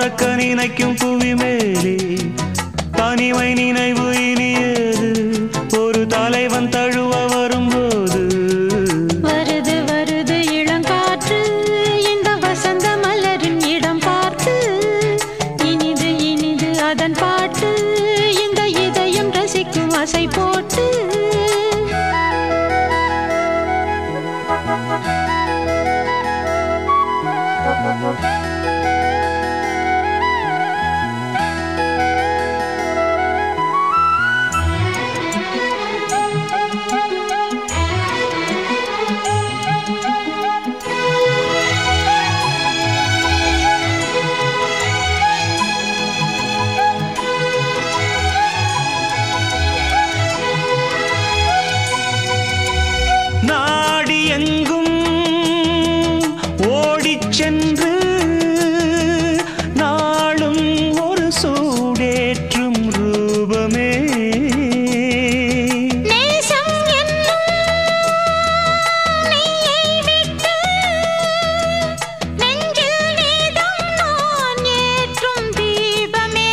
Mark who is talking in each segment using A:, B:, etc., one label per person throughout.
A: பறக்க நினைக்கும் புவி மேலே தனிமை நினைவு இனியது ஒரு தலைவன் தழுவ வரும்போது
B: வருது வருது இளங்காற்று இந்த வசந்த மலரின் இடம் பார்த்து இனிது இனிது அதன் பாட்டு இந்த இதயம் ரசிக்கும் அசை போட்டு
A: நாடி எங்கும் ஓடிச் சென்று நாளும் ஒரு சூடேற்றும் ரூபமே
B: நேசம் என்னும் நெய்யை விட்டு நெஞ்சில் நீதான் நான் ஏற்றும் தீபமே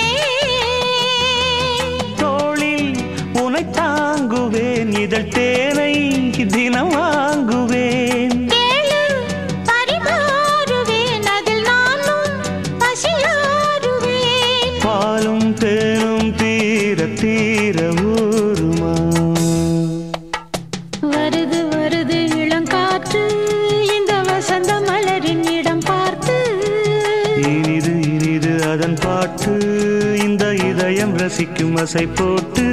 A: தோளில் உனை தாங்குவேன் இதழ் தேனை தினம் வாங்குவேன்
B: கேளு பரிமாறுவேன் அதில் நானும் பசியாறுவேன்
A: பாலும் தேனும் தீர தீர ஊருமா
B: வருது வருது இளங்காற்று இந்த வசந்த மலரின் இடம் பார்த்து
A: இனிது இனிது அதன் பாட்டு இந்த இதயம் ரசிக்கும் அசை போட்டு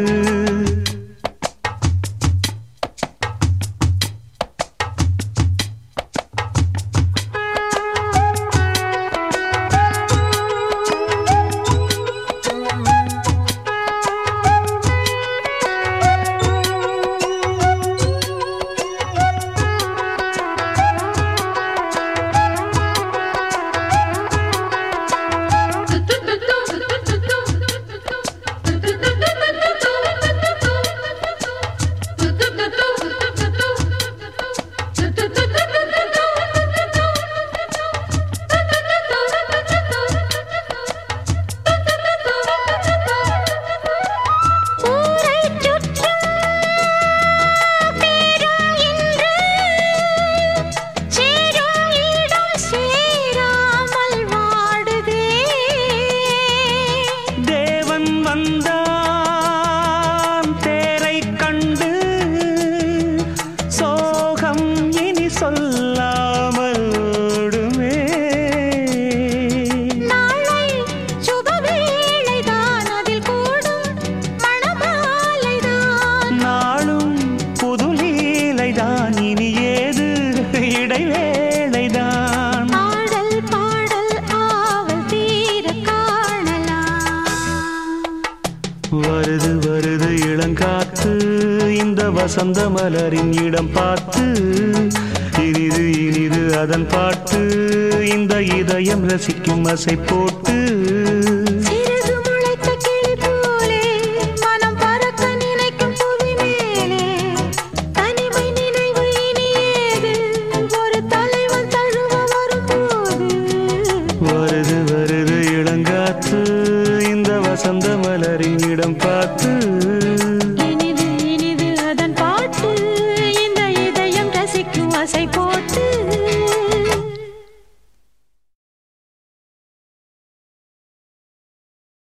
B: ஊரைச் சுற்றும் பேரும் இன்று சேரும் இடம் சேராமல் வாடுதே
A: தேவன் வந்தான் தேரை கண்டு சோகம் இனி சொல்லாமல் ஓடுமே
B: நாளை சுபவேளைதான் அதில் கூடும் மணமாலைதான்
A: நாளும் புது லீலைதான் இனி ஏது இடைவேளைதான்
B: ஆடல் பாடல் ஆவல் தீர காணலாம்
A: வருது வருது இளங்காத்து இந்த வசந்த மலரின் இடம் பார்த்து இனிது இனிது அதன் பாட்டு இந்த இதயம் ரசிக்கும் அசை போட்டு